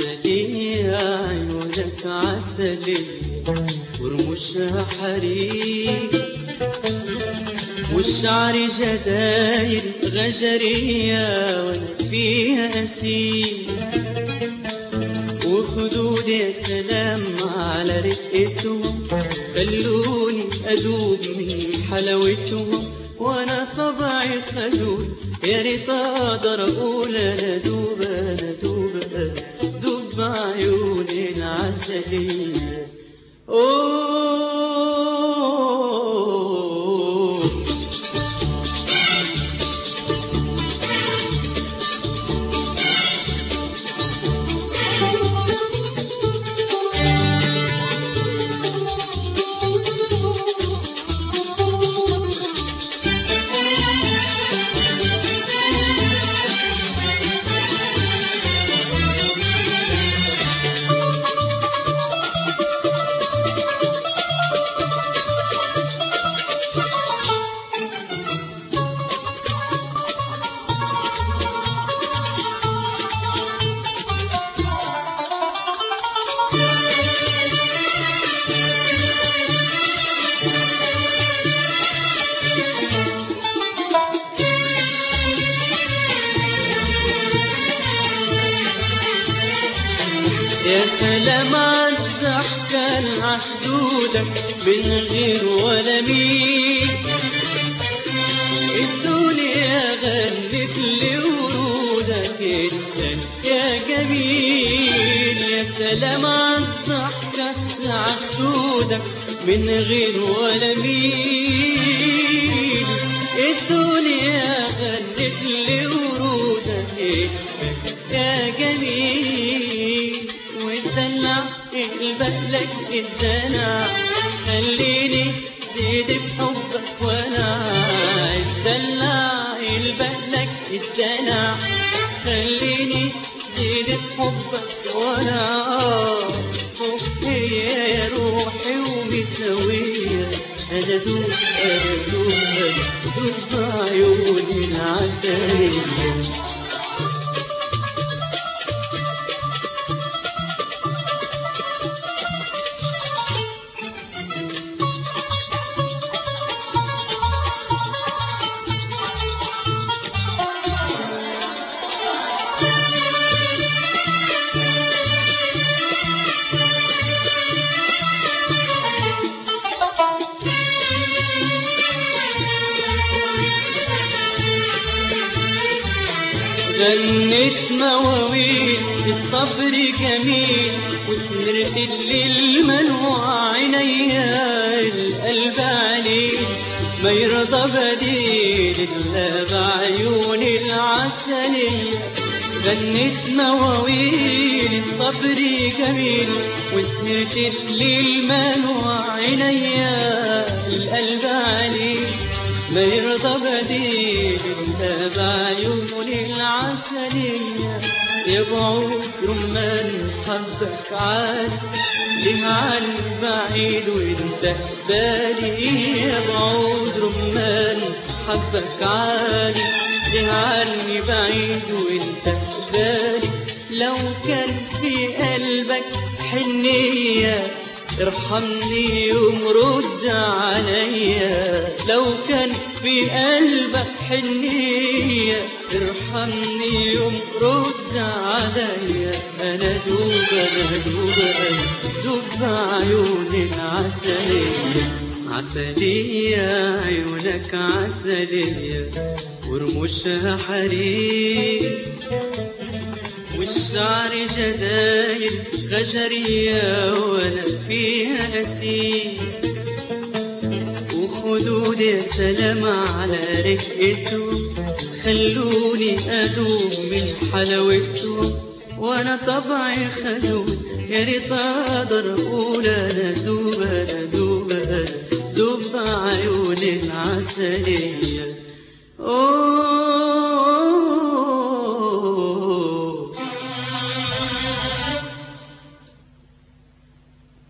عسلية عيونك عسلية ورموشها حرير والشعر جداير غجرية وانا فيها اسير وخدود يا سلام على رقتهم خلوني ادوب من حلاوتهم وانا طبعي خجول يا ريت اقدر اقول انا دوب انا دوب دوب بعيوني العسليه أوه يا سلام على الضحكة المحدودة من غير ولا مين الدنيا غنت لي ورودك جدا يا جميل يا سلام على الضحكة المحدودة من غير ولا مين الدنيا غنت لي ورودك يا جميل والدلع البقلك الدلع خليني زيد بحبك وانا الدلع البقلك الدلع خليني زيد بحبك وانا صبحية يا روحي ومسوية انا دوب انا دوب دوب عيوني العسلية غنت مواويل الصبر جميل وسهرت الليل منوع عينيا القلب عليه ما يرضى بديل الا بعيون العسلية غنت مواويل الصبر جميل وسهرت الليل منوع عينيا القلب عليه ما يرضى بديل الا بعيون العسلية يا بعود رمان حبك عالي ليه عني بعيد وانت بالي يا بعود رمان حبك عالي ليه عني بعيد وانت بالي لو كان في قلبك حنيه ارحمني يوم رد عليا لو كان في قلبك حنية ارحمني يوم رد عليا انا دوب انا دوب انا دوب عيوني العسلية عسلية عيونك عسلية ورموشها حرير والشعر جدايل غجرية وانا فيها اسير وخدود يا سلام على رقته خلوني ادوب من حلاوته وانا طبعي خجول يا ريت اقدر اقول انا دوب